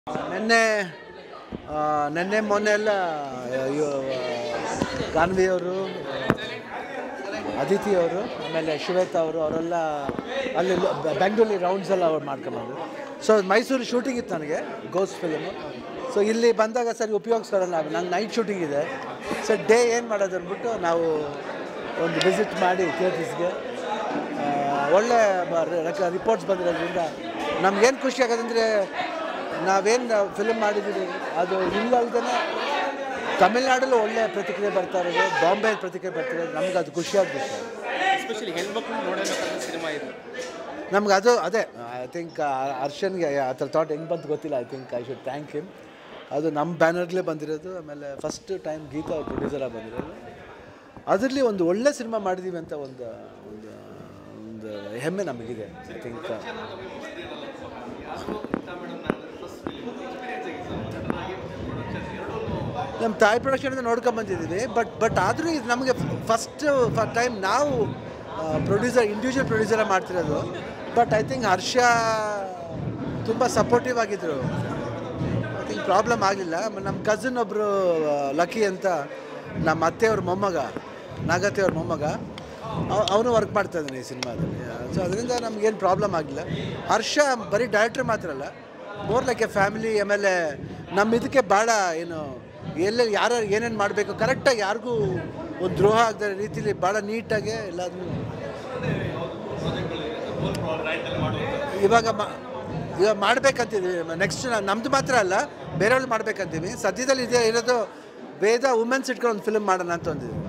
ನಿನ್ನೆ ಆ, ನಿನ್ನೆ ಮೊನ್ನೆ ಎಲ್ಲ ಗಾನ್ವಿ ಅವರು ಅದಿತಿ ಅವರು ಆಮೇಲೆ ಶ್ವೇತಾ ಅವರು ಅವರೆಲ್ಲ ಅಲ್ಲಿ ಬೆಂಗಳೂರಲ್ಲಿ ರೌಂಡ್ಸ್ ಎಲ್ಲ ಅವ್ರು ಮಾಡ್ಕೊಂಬಂದ್ರು ಸೊ ಮೈಸೂರು ಶೂಟಿಂಗ್ ಇತ್ತು ನನಗೆ ಗೋಸ್ಟ್ ಫಿಲಮು ಸೊ ಇಲ್ಲಿ ಬಂದಾಗ ಸರಿ ಉಪಯೋಗಿಸ್ಕೊಳ್ಳಲ್ಲ ನಂಗೆ ನೈಟ್ ಶೂಟಿಂಗ್ ಇದೆ ಸೊ ಡೇ ಏನು ಮಾಡೋದು ಅಂದ್ಬಿಟ್ಟು ನಾವು ಒಂದು ವಿಸಿಟ್ ಮಾಡಿ ಥಿಯೇಟರ್ಸ್ಗೆ ಒಳ್ಳೆ ರಿಪೋರ್ಟ್ಸ್ ಬಂದಿರೋದ್ರಿಂದ ನಮ್ಗೇನು ಖುಷಿ ಆಗೋದಂದರೆ ನಾವೇನು ಫಿಲ್ಮ್ ಮಾಡಿದ್ದೀವಿ ಅದು ಇಲ್ಲಲ್ದೇ ತಮಿಳ್ನಾಡಲ್ಲೂ ಒಳ್ಳೆ ಪ್ರತಿಕ್ರಿಯೆ ಬರ್ತಾ ಇರೋದು ಬಾಂಬೆ ಪ್ರತಿಕ್ರಿಯೆ ಬರ್ತಾ ಇರೋದು ನಮ್ಗೆ ಅದು ಖುಷಿಯಾದ ವಿಷಯ ಎಸ್ಪೆಷಲಿ ಹೆಣ್ಮಕ್ಳು ನೋಡಬೇಕಾದ ಸಿನಿಮಾ ಇದು ನಮ್ಗೆ ಅದು ಅದೇ ಐ ಥಿಂಕ್ ಹರ್ಷನ್ಗೆ ಆ ಥರ ಥಾಟ್ ಹೆಂಗೆ ಬಂತು ಗೊತ್ತಿಲ್ಲ I think I should thank him ಅದು ನಮ್ಮ ಬ್ಯಾನರ್ಲೇ ಬಂದಿರೋದು ಆಮೇಲೆ ಫಸ್ಟ್ ಟೈಮ್ ಗೀತಾ ಪ್ರೊಡ್ಯೂಸರಾಗಿ ಬಂದಿರೋದು ಅದರಲ್ಲಿ ಒಂದು ಒಳ್ಳೆ ಸಿನಿಮಾ ಮಾಡಿದ್ದೀವಿ ಅಂತ ಒಂದು ಒಂದು ಒಂದು ಹೆಮ್ಮೆ ನಮಗಿದೆ ಐ ಥಿಂಕ್ ನಮ್ಮ ತಾಯಿ ಪ್ರೊಡಕ್ಷನ್ ನೋಡ್ಕೊಂಡ್ ಬಂದಿದ್ದೀವಿ ಬಟ್ ಬಟ್ ಆದರೂ ಇದು ನಮಗೆ ಫಸ್ಟ್ ಟೈಮ್ ನಾವು ಪ್ರೊಡ್ಯೂಸರ್ ಇಂಡಿವಿಜುವಲ್ ಪ್ರೊಡ್ಯೂಸರೇ ಮಾಡ್ತಿರೋದು ಬಟ್ ಐ ಥಿಂಕ್ ಹರ್ಷ ತುಂಬ ಸಪೋರ್ಟಿವ್ ಆಗಿದ್ದರು ಐ ಥಿಂಕ್ ಪ್ರಾಬ್ಲಮ್ ಆಗಲಿಲ್ಲ ನಮ್ಮ ಕಸಿನ್ ಒಬ್ಬರು ಲಕ್ಕಿ ಅಂತ ನಮ್ಮ ಅತ್ತೆಯವ್ರ ಮೊಮ್ಮಗ ನಾಗತ್ತೆಯವ್ರ ಮೊಮ್ಮಗ ಅವನು ವರ್ಕ್ ಮಾಡ್ತಾ ಇದ್ದಾನೆ ಈ ಸಿನಿಮಾದಲ್ಲಿ ಸೊ ಅದರಿಂದ ನಮಗೇನು ಪ್ರಾಬ್ಲಮ್ ಆಗಿಲ್ಲ ಹರ್ಷ ಬರೀ ಡೈರೆಕ್ಟ್ರ್ ಮಾತ್ರ ಅಲ್ಲ ಮೋರ್ ಲೈಕ್ ಎ ಫ್ಯಾಮಿಲಿ ಆಮೇಲೆ ನಮ್ಮ ಇದಕ್ಕೆ ಭಾಳ ಏನು ಎಲ್ಲೆಲ್ಲಿ ಯಾರು ಏನೇನು ಮಾಡಬೇಕು ಕರೆಕ್ಟಾಗಿ ಯಾರಿಗೂ ಒಂದು ದ್ರೋಹ ಆಗದ ರೀತಿಲಿ ಭಾಳ ನೀಟಾಗಿ ಎಲ್ಲದನ್ನು ಇವಾಗ ಮಾ ಇವಾಗ ಮಾಡ್ಬೇಕಂತಿದ್ದೀವಿ ನೆಕ್ಸ್ಟ್ ನಮ್ಮದು ಮಾತ್ರ ಅಲ್ಲ ಬೇರೆಯವ್ರು ಮಾಡ್ಬೇಕಂತೀವಿ ಸದ್ಯದಲ್ಲಿ ಇದೆ ಇರೋದು ವೇದ ವುಮೆನ್ಸ್ ಇಟ್ಕೊಂಡು ಒಂದು ಫಿಲ್ಮ್ ಮಾಡೋಣ ಅಂತ ಒಂದಿದ್ದೀವಿ